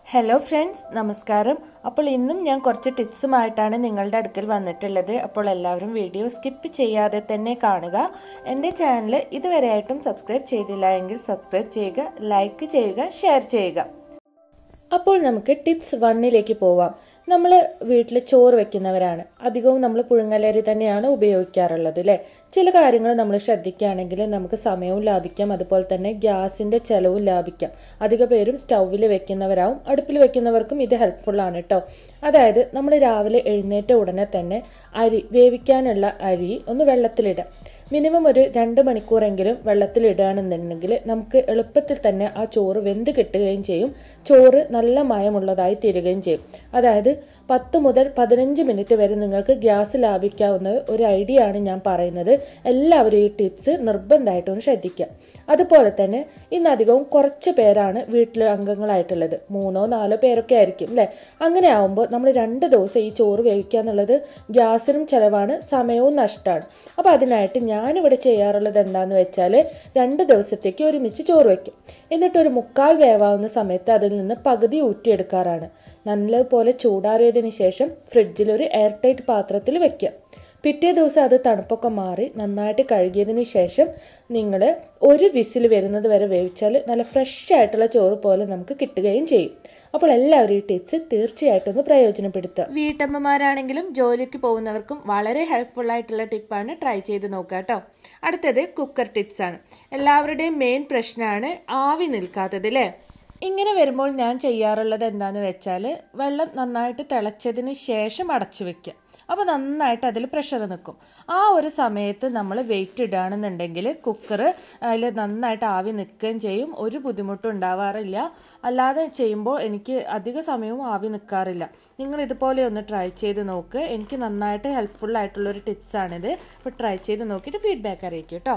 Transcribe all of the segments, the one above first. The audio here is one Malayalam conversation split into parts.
ഹലോ ഫ്രണ്ട്സ് നമസ്കാരം അപ്പോൾ ഇന്നും ഞാൻ കുറച്ച് ടിപ്സുമായിട്ടാണ് നിങ്ങളുടെ അടുക്കൽ വന്നിട്ടുള്ളത് അപ്പോൾ എല്ലാവരും വീഡിയോ സ്കിപ്പ് ചെയ്യാതെ തന്നെ കാണുക എൻ്റെ ചാനൽ ഇതുവരെയായിട്ടും സബ്സ്ക്രൈബ് ചെയ്തില്ല എങ്കിൽ സബ്സ്ക്രൈബ് ചെയ്യുക ലൈക്ക് ചെയ്യുക ഷെയർ ചെയ്യുക അപ്പോൾ നമുക്ക് ടിപ്സ് വണ്ണിലേക്ക് പോവാം നമ്മൾ വീട്ടിൽ ചോറ് വെക്കുന്നവരാണ് അധികവും നമ്മൾ പുഴുങ്ങലരി തന്നെയാണ് ഉപയോഗിക്കാറുള്ളത് അല്ലേ ചില കാര്യങ്ങൾ നമ്മൾ ശ്രദ്ധിക്കുകയാണെങ്കിൽ നമുക്ക് സമയവും ലാഭിക്കാം അതുപോലെ തന്നെ ഗ്യാസിൻ്റെ ചെലവും ലാഭിക്കാം അധിക പേരും സ്റ്റൗവിൽ വെക്കുന്നവരാവും അടുപ്പിൽ വെക്കുന്നവർക്കും ഇത് ഹെൽപ്ഫുൾ ആണ് കേട്ടോ അതായത് നമ്മൾ രാവിലെ എഴുന്നേറ്റ ഉടനെ തന്നെ അരി വേവിക്കാനുള്ള അരി ഒന്ന് വെള്ളത്തിലിടാം മിനിമം ഒരു രണ്ട് മണിക്കൂറെങ്കിലും വെള്ളത്തിലിടുകയാണെന്നുണ്ടെങ്കിൽ നമുക്ക് എളുപ്പത്തിൽ തന്നെ ആ ചോറ് വെന്ത് കിട്ടുകയും ചെയ്യും ചോറ് നല്ല മയമുള്ളതായി തീരുകയും ചെയ്യും അതായത് പത്ത് മുതൽ പതിനഞ്ച് മിനിറ്റ് വരെ നിങ്ങൾക്ക് ഗ്യാസ് ലാഭിക്കാവുന്ന ഒരു ഐഡിയ ആണ് ഞാൻ പറയുന്നത് എല്ലാവരും ഈ ടിപ്സ് നിർബന്ധമായിട്ടും ശ്രദ്ധിക്കുക അതുപോലെ തന്നെ ഇന്നധികവും കുറച്ച് പേരാണ് വീട്ടിലെ അംഗങ്ങളായിട്ടുള്ളത് മൂന്നോ നാലോ പേരൊക്കെ ആയിരിക്കും അല്ലേ അങ്ങനെ ആവുമ്പോൾ നമ്മൾ രണ്ട് ദിവസം ഈ ചോറ് വേവിക്കുക എന്നുള്ളത് ഗ്യാസിനും ചിലവാണ് സമയവും നഷ്ടമാണ് അപ്പോൾ അതിനായിട്ട് ഞാനിവിടെ ചെയ്യാറുള്ളത് എന്താണെന്ന് വെച്ചാൽ രണ്ട് ദിവസത്തേക്ക് ഒരുമിച്ച് ചോറ് വയ്ക്കും എന്നിട്ട് ഒരു മുക്കാൽ വേവാവുന്ന സമയത്ത് അതിൽ നിന്ന് പകുതി ഊറ്റിയെടുക്കാറാണ് നല്ലപോലെ ചൂടാറിയതിന് ശേഷം ഫ്രിഡ്ജിൽ ഒരു എയർ ടൈറ്റ് പാത്രത്തിൽ വെക്കുക പിറ്റേ ദിവസം അത് തണുപ്പൊക്കെ മാറി നന്നായിട്ട് കഴുകിയതിന് ശേഷം നിങ്ങൾ ഒരു വിസിൽ വരുന്നത് വരെ വേവിച്ചാൽ നല്ല ഫ്രഷ് ആയിട്ടുള്ള ചോറ് പോലെ നമുക്ക് കിട്ടുകയും ചെയ്യും അപ്പോൾ എല്ലാവരും ഈ ടിപ്സ് തീർച്ചയായിട്ടും ഒന്ന് പ്രയോജനപ്പെടുത്തുക വീട്ടമ്മമാരാണെങ്കിലും ജോലിക്ക് പോകുന്നവർക്കും വളരെ ഹെൽപ്ഫുൾ ആയിട്ടുള്ള ടിപ്പാണ് ട്രൈ ചെയ്ത് നോക്കുക കേട്ടോ അടുത്തത് കുക്കർ ടിപ്സ് ആണ് എല്ലാവരുടെയും മെയിൻ പ്രശ്നമാണ് ആവി നിൽക്കാത്തത് അല്ലേ ഇങ്ങനെ വരുമ്പോൾ ഞാൻ ചെയ്യാറുള്ളത് എന്താണെന്ന് വെച്ചാൽ വെള്ളം നന്നായിട്ട് തിളച്ചതിന് ശേഷം അടച്ചു വെക്കുക അപ്പോൾ നന്നായിട്ട് അതിൽ പ്രഷർ നിൽക്കും ആ ഒരു സമയത്ത് നമ്മൾ വെയിറ്റ് ഇടുകയാണെന്നുണ്ടെങ്കിൽ കുക്കർ അതിൽ നന്നായിട്ട് ആവി നിൽക്കുകയും ചെയ്യും ഒരു ബുദ്ധിമുട്ടും ഉണ്ടാവാറില്ല അല്ലാതെ ചെയ്യുമ്പോൾ എനിക്ക് അധിക സമയവും ആവി നിൽക്കാറില്ല നിങ്ങൾ ഇതുപോലെ ഒന്ന് ട്രൈ ചെയ്ത് നോക്ക് എനിക്ക് നന്നായിട്ട് ഹെൽപ്ഫുൾ ആയിട്ടുള്ളൊരു ടിപ്സാണിത് അപ്പോൾ ട്രൈ ചെയ്ത് നോക്കിയിട്ട് ഫീഡ്ബാക്ക് അറിയിക്കും കേട്ടോ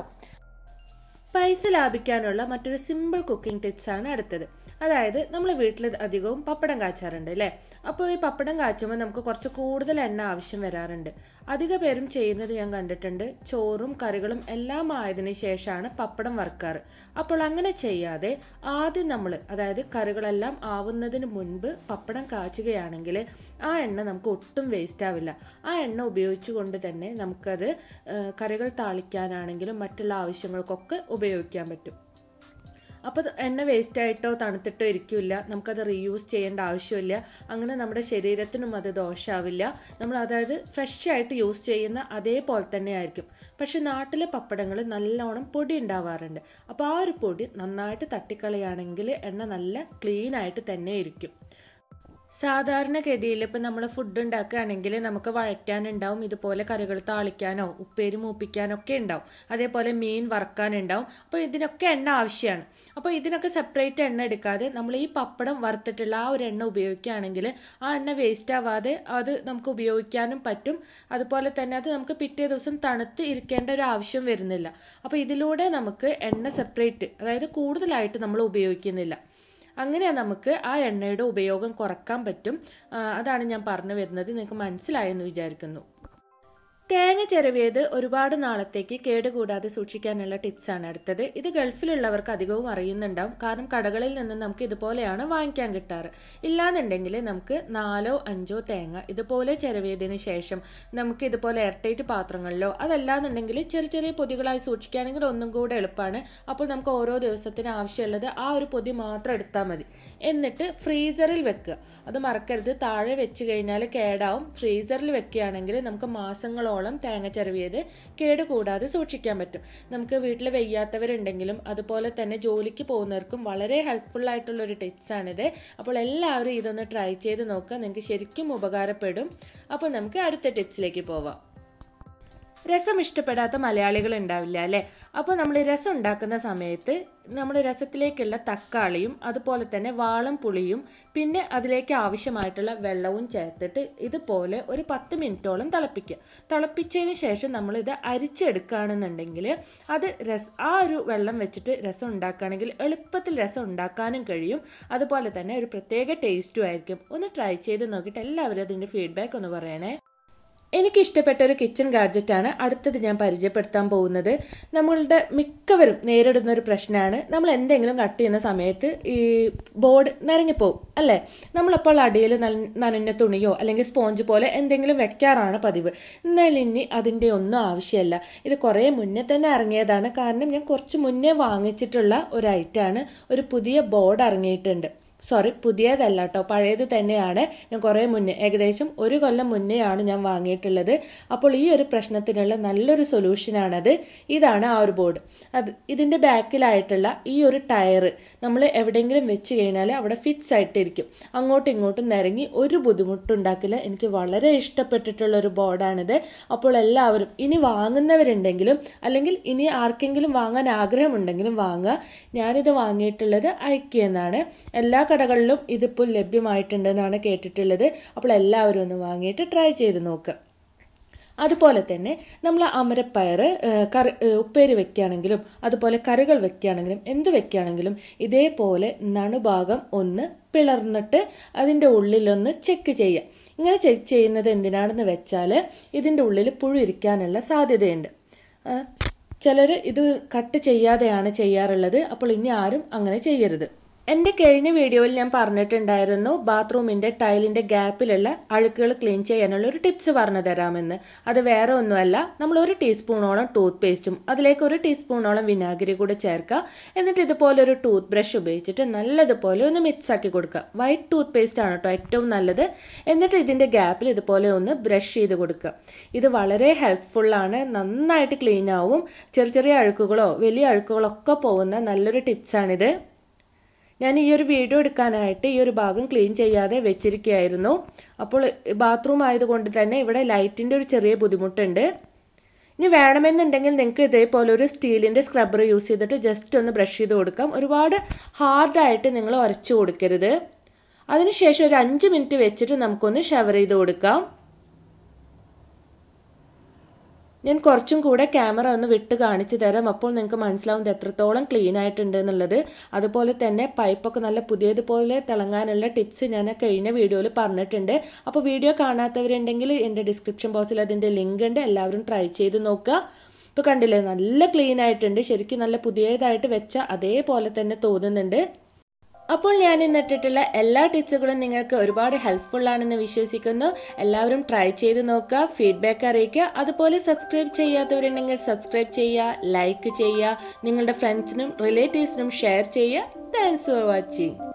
പൈസ ലാഭിക്കാനുള്ള മറ്റൊരു സിമ്പിൾ കുക്കിംഗ് ടിപ്സാണ് അടുത്തത് അതായത് നമ്മൾ വീട്ടിൽ അധികവും പപ്പടം കാച്ചാറുണ്ട് അല്ലേ അപ്പോൾ ഈ പപ്പടം കാച്ചുമ്പോൾ നമുക്ക് കുറച്ച് കൂടുതൽ എണ്ണ ആവശ്യം വരാറുണ്ട് അധിക പേരും ചെയ്യുന്നത് ഞാൻ കണ്ടിട്ടുണ്ട് ചോറും കറികളും എല്ലാം ആയതിനു ശേഷമാണ് പപ്പടം വറുക്കാറ് അപ്പോൾ അങ്ങനെ ചെയ്യാതെ ആദ്യം നമ്മൾ അതായത് കറികളെല്ലാം ആവുന്നതിന് മുൻപ് പപ്പടം കാച്ചുകയാണെങ്കിൽ ആ എണ്ണ നമുക്ക് ഒട്ടും വേസ്റ്റ് ആവില്ല ആ എണ്ണ ഉപയോഗിച്ചുകൊണ്ട് തന്നെ നമുക്കത് കറികൾ താളിക്കാനാണെങ്കിലും മറ്റുള്ള ആവശ്യങ്ങൾക്കൊക്കെ ഉപയോഗിക്കാൻ പറ്റും അപ്പോൾ എണ്ണ വേസ്റ്റ് ആയിട്ടോ തണുത്തിട്ടോ ഇരിക്കില്ല നമുക്കത് റീയൂസ് ചെയ്യേണ്ട ആവശ്യമില്ല അങ്ങനെ നമ്മുടെ ശരീരത്തിനും അത് ദോഷമാവില്ല നമ്മൾ അതായത് ഫ്രഷ് ആയിട്ട് യൂസ് ചെയ്യുന്ന അതേപോലെ തന്നെ ആയിരിക്കും പക്ഷെ നാട്ടിലെ പപ്പടങ്ങൾ നല്ലോണം പൊടി ഉണ്ടാവാറുണ്ട് അപ്പോൾ ആ ഒരു പൊടി നന്നായിട്ട് തട്ടിക്കളയാണെങ്കിൽ എണ്ണ നല്ല ക്ലീൻ ആയിട്ട് തന്നെ ഇരിക്കും സാധാരണഗതിയിൽ ഇപ്പം നമ്മൾ ഫുഡ് ഉണ്ടാക്കുകയാണെങ്കിൽ നമുക്ക് വഴറ്റാനുണ്ടാവും ഇതുപോലെ കറികൾ താളിക്കാനോ ഉപ്പേരി മൂപ്പിക്കാനോ ഒക്കെ ഉണ്ടാവും അതേപോലെ മീൻ വറക്കാനുണ്ടാവും അപ്പോൾ ഇതിനൊക്കെ എണ്ണ ആവശ്യമാണ് അപ്പോൾ ഇതിനൊക്കെ സെപ്പറേറ്റ് എണ്ണ എടുക്കാതെ നമ്മൾ ഈ പപ്പടം വറുത്തിട്ടുള്ള ആ ഒരു എണ്ണ ഉപയോഗിക്കുകയാണെങ്കിൽ ആ എണ്ണ വേസ്റ്റ് ആവാതെ അത് നമുക്ക് ഉപയോഗിക്കാനും പറ്റും അതുപോലെ തന്നെ അത് നമുക്ക് പിറ്റേ ദിവസം തണുത്ത് ഇരിക്കേണ്ട ഒരു ആവശ്യം വരുന്നില്ല അപ്പോൾ ഇതിലൂടെ നമുക്ക് എണ്ണ സെപ്പറേറ്റ് അതായത് കൂടുതലായിട്ട് നമ്മൾ ഉപയോഗിക്കുന്നില്ല അങ്ങനെ നമുക്ക് ആ എണ്ണയുടെ ഉപയോഗം കുറക്കാൻ പറ്റും അതാണ് ഞാൻ പറഞ്ഞു വരുന്നത് നിങ്ങൾക്ക് മനസ്സിലായെന്ന് വിചാരിക്കുന്നു തേങ്ങ ചിരവിയത് ഒരുപാട് നാളത്തേക്ക് കേടുകൂടാതെ സൂക്ഷിക്കാനുള്ള ടിപ്സാണ് അടുത്തത് ഇത് ഗൾഫിലുള്ളവർക്ക് അധികവും അറിയുന്നുണ്ടാവും കാരണം കടകളിൽ നിന്ന് നമുക്ക് ഇതുപോലെയാണ് വാങ്ങിക്കാൻ കിട്ടാറ് ഇല്ലാന്നുണ്ടെങ്കിൽ നമുക്ക് നാലോ അഞ്ചോ തേങ്ങ ഇതുപോലെ ചിരവിയതിന് ശേഷം നമുക്ക് ഇതുപോലെ എയർടൈറ്റ് പാത്രങ്ങളിലോ അതല്ലാന്നുണ്ടെങ്കിൽ ചെറിയ ചെറിയ പൊതികളായി സൂക്ഷിക്കുകയാണെങ്കിൽ ഒന്നും കൂടെ എളുപ്പമാണ് അപ്പോൾ നമുക്ക് ഓരോ ദിവസത്തിന് ആവശ്യമുള്ളത് ആ ഒരു പൊതി മാത്രം എടുത്താൽ മതി എന്നിട്ട് ഫ്രീസറിൽ വെക്കുക അത് മറക്കരുത് താഴെ വെച്ച് കഴിഞ്ഞാൽ കേടാവും ഫ്രീസറിൽ വെക്കുകയാണെങ്കിൽ നമുക്ക് മാസങ്ങളോളം തേങ്ങ ചിരവിയത് കേട് കൂടാതെ സൂക്ഷിക്കാൻ പറ്റും നമുക്ക് വീട്ടിൽ വെയ്യാത്തവരുണ്ടെങ്കിലും അതുപോലെ തന്നെ ജോലിക്ക് പോകുന്നവർക്കും വളരെ ഹെൽപ്ഫുൾ ആയിട്ടുള്ള ഒരു ടിപ്സാണിത് അപ്പോൾ എല്ലാവരും ഇതൊന്ന് ട്രൈ ചെയ്ത് നോക്കുക നിങ്ങൾക്ക് ശരിക്കും ഉപകാരപ്പെടും അപ്പോൾ നമുക്ക് അടുത്ത ടിപ്സിലേക്ക് പോവാം രസം ഇഷ്ടപ്പെടാത്ത മലയാളികൾ ഉണ്ടാവില്ല അല്ലേ അപ്പോൾ നമ്മൾ രസം ഉണ്ടാക്കുന്ന സമയത്ത് നമ്മൾ രസത്തിലേക്കുള്ള തക്കാളിയും അതുപോലെ തന്നെ വാളം പുളിയും പിന്നെ അതിലേക്ക് ആവശ്യമായിട്ടുള്ള വെള്ളവും ചേർത്തിട്ട് ഇതുപോലെ ഒരു പത്ത് മിനിറ്റോളം തിളപ്പിക്കുക തിളപ്പിച്ചതിന് ശേഷം നമ്മളിത് അരിച്ചെടുക്കുകയാണെന്നുണ്ടെങ്കിൽ അത് രസ ആ ഒരു വെള്ളം വെച്ചിട്ട് രസം ഉണ്ടാക്കുകയാണെങ്കിൽ എളുപ്പത്തിൽ രസം ഉണ്ടാക്കാനും കഴിയും അതുപോലെ തന്നെ ഒരു പ്രത്യേക ടേസ്റ്റും ആയിരിക്കും ഒന്ന് ട്രൈ ചെയ്ത് നോക്കിയിട്ട് എല്ലാവരും അതിൻ്റെ ഫീഡ്ബാക്ക് ഒന്ന് പറയണേ എനിക്ക് ഇഷ്ടപ്പെട്ട ഒരു കിച്ചൺ ഗാഡ്ജറ്റാണ് അടുത്തത് ഞാൻ പരിചയപ്പെടുത്താൻ പോകുന്നത് നമ്മളുടെ മിക്കവരും നേരിടുന്ന ഒരു പ്രശ്നമാണ് നമ്മൾ എന്തെങ്കിലും കട്ട് ചെയ്യുന്ന സമയത്ത് ഈ ബോർഡ് നിരങ്ങിപ്പോവും അല്ലേ നമ്മളപ്പോൾ അടിയിൽ നനഞ്ഞ തുണിയോ അല്ലെങ്കിൽ സ്പോഞ്ച് പോലെ എന്തെങ്കിലും വെക്കാറാണ് പതിവ് എന്നാൽ ഇനി അതിൻ്റെ ഒന്നും ആവശ്യമല്ല ഇത് കുറേ മുന്നേ തന്നെ ഇറങ്ങിയതാണ് കാരണം ഞാൻ കുറച്ച് മുന്നേ വാങ്ങിച്ചിട്ടുള്ള ഒരു ഐറ്റമാണ് ഒരു പുതിയ ബോർഡ് ഇറങ്ങിയിട്ടുണ്ട് സോറി പുതിയതല്ല കേട്ടോ പഴയത് തന്നെയാണ് ഞാൻ കുറേ മുന്നേ ഏകദേശം ഒരു കൊല്ലം മുന്നെയാണ് ഞാൻ വാങ്ങിയിട്ടുള്ളത് അപ്പോൾ ഈ ഒരു പ്രശ്നത്തിനുള്ള നല്ലൊരു സൊല്യൂഷനാണത് ഇതാണ് ആ ഒരു ബോർഡ് അത് ഇതിൻ്റെ ബാക്കിലായിട്ടുള്ള ഈ ഒരു ടയർ നമ്മൾ എവിടെയെങ്കിലും വെച്ച് കഴിഞ്ഞാൽ അവിടെ ഫിക്സ് ആയിട്ടിരിക്കും അങ്ങോട്ടും ഇങ്ങോട്ടും നിരങ്ങി ഒരു ബുദ്ധിമുട്ടുണ്ടാക്കില്ല എനിക്ക് വളരെ ഇഷ്ടപ്പെട്ടിട്ടുള്ള ഒരു ബോർഡാണിത് അപ്പോൾ എല്ലാവരും ഇനി വാങ്ങുന്നവരുണ്ടെങ്കിലും അല്ലെങ്കിൽ ഇനി ആർക്കെങ്കിലും വാങ്ങാൻ ആഗ്രഹമുണ്ടെങ്കിലും വാങ്ങുക ഞാനിത് വാങ്ങിയിട്ടുള്ളത് ഐക്യ എന്നാണ് എല്ലാ കടകളിലും ഇതിപ്പോൾ ലഭ്യമായിട്ടുണ്ടെന്നാണ് കേട്ടിട്ടുള്ളത് അപ്പോൾ എല്ലാവരും ഒന്ന് വാങ്ങിയിട്ട് ട്രൈ ചെയ്ത് നോക്കുക അതുപോലെ തന്നെ നമ്മൾ അമരപ്പയർ കറി ഉപ്പേരി വെക്കുകയാണെങ്കിലും അതുപോലെ കറികൾ വെക്കുകയാണെങ്കിലും എന്ത് വെക്കുകയാണെങ്കിലും ഇതേപോലെ നണുഭാഗം ഒന്ന് പിളർന്നിട്ട് അതിൻ്റെ ഉള്ളിലൊന്ന് ചെക്ക് ചെയ്യുക ഇങ്ങനെ ചെക്ക് ചെയ്യുന്നത് എന്തിനാണെന്ന് വെച്ചാൽ ഇതിൻ്റെ ഉള്ളിൽ പുഴു ഇരിക്കാനുള്ള സാധ്യതയുണ്ട് ചിലർ ഇത് കട്ട് ചെയ്യാതെയാണ് ചെയ്യാറുള്ളത് അപ്പോൾ ഇനി ആരും അങ്ങനെ ചെയ്യരുത് എൻ്റെ കഴിഞ്ഞ വീഡിയോയിൽ ഞാൻ പറഞ്ഞിട്ടുണ്ടായിരുന്നു ബാത്റൂമിൻ്റെ ടൈലിൻ്റെ ഗ്യാപ്പിലുള്ള അഴുക്കുകൾ ക്ലീൻ ചെയ്യാനുള്ള ഒരു ടിപ്സ് പറഞ്ഞു തരാമെന്ന് അത് വേറെ ഒന്നുമല്ല നമ്മൾ ഒരു ടീസ്പൂണോളം ടൂത്ത് പേസ്റ്റും അതിലേക്ക് ഒരു ടീസ്പൂണോളം വിനാഗിരി കൂടെ ചേർക്കുക എന്നിട്ട് ഇതുപോലെ ഒരു ടൂത്ത് ബ്രഷ് ഉപയോഗിച്ചിട്ട് നല്ലതുപോലെ ഒന്ന് മിക്സ് ആക്കി കൊടുക്കുക വൈറ്റ് ടൂത്ത് പേസ്റ്റ് ആണ് കേട്ടോ ഏറ്റവും നല്ലത് എന്നിട്ട് ഇതിൻ്റെ ഗ്യാപ്പിൽ ഇതുപോലെ ഒന്ന് ബ്രഷ് ചെയ്ത് കൊടുക്കുക ഇത് വളരെ ഹെൽപ്ഫുള്ളാണ് നന്നായിട്ട് ക്ലീൻ ആവും ചെറിയ ചെറിയ അഴുക്കുകളോ വലിയ അഴുക്കുകളോ ഒക്കെ പോകുന്ന നല്ലൊരു ടിപ്സാണിത് ഞാൻ ഈ ഒരു വീഡിയോ എടുക്കാനായിട്ട് ഈ ഒരു ഭാഗം ക്ലീൻ ചെയ്യാതെ വെച്ചിരിക്കുകയായിരുന്നു അപ്പോൾ ബാത്റൂം ആയതുകൊണ്ട് തന്നെ ഇവിടെ ലൈറ്റിൻ്റെ ഒരു ചെറിയ ബുദ്ധിമുട്ടുണ്ട് ഇനി വേണമെന്നുണ്ടെങ്കിൽ നിങ്ങൾക്ക് ഇതേപോലെ ഒരു സ്റ്റീലിൻ്റെ സ്ക്രബ്ബർ യൂസ് ചെയ്തിട്ട് ജസ്റ്റ് ഒന്ന് ബ്രഷ് ചെയ്ത് കൊടുക്കാം ഒരുപാട് ഹാർഡായിട്ട് നിങ്ങൾ ഉരച്ചു കൊടുക്കരുത് അതിനുശേഷം ഒരു അഞ്ച് മിനിറ്റ് വെച്ചിട്ട് നമുക്കൊന്ന് ഷവർ ചെയ്ത് കൊടുക്കാം ഞാൻ കുറച്ചും കൂടെ ക്യാമറ ഒന്ന് വിട്ട് കാണിച്ചു തരാം അപ്പോൾ നിങ്ങൾക്ക് മനസ്സിലാവും എത്രത്തോളം ക്ലീൻ ആയിട്ടുണ്ട് എന്നുള്ളത് അതുപോലെ തന്നെ പൈപ്പൊക്കെ നല്ല പുതിയതുപോലെ തിളങ്ങാനുള്ള ടിപ്സ് ഞാൻ കഴിഞ്ഞ വീഡിയോയിൽ പറഞ്ഞിട്ടുണ്ട് അപ്പോൾ വീഡിയോ കാണാത്തവരുണ്ടെങ്കിൽ എൻ്റെ ഡിസ്ക്രിപ്ഷൻ ബോക്സിൽ അതിൻ്റെ ലിങ്ക് ഉണ്ട് എല്ലാവരും ട്രൈ ചെയ്ത് നോക്കുക ഇപ്പോൾ കണ്ടില്ലേ നല്ല ക്ലീൻ ആയിട്ടുണ്ട് ശരിക്കും നല്ല പുതിയതായിട്ട് വെച്ച അതേപോലെ തന്നെ തോന്നുന്നുണ്ട് അപ്പോൾ ഞാൻ ഇന്നിട്ടിട്ടുള്ള എല്ലാ ടിപ്സുകളും നിങ്ങൾക്ക് ഒരുപാട് ഹെൽപ്ഫുൾ ആണെന്ന് വിശ്വസിക്കുന്നു എല്ലാവരും ട്രൈ ചെയ്ത് നോക്കുക ഫീഡ്ബാക്ക് അറിയിക്കുക അതുപോലെ സബ്സ്ക്രൈബ് ചെയ്യാത്തവരുണ്ടെങ്കിൽ സബ്സ്ക്രൈബ് ചെയ്യുക ലൈക്ക് ചെയ്യുക നിങ്ങളുടെ ഫ്രണ്ട്സിനും റിലേറ്റീവ്സിനും ഷെയർ ചെയ്യുക താങ്ക്സ് ഫോർ വാച്ചിങ്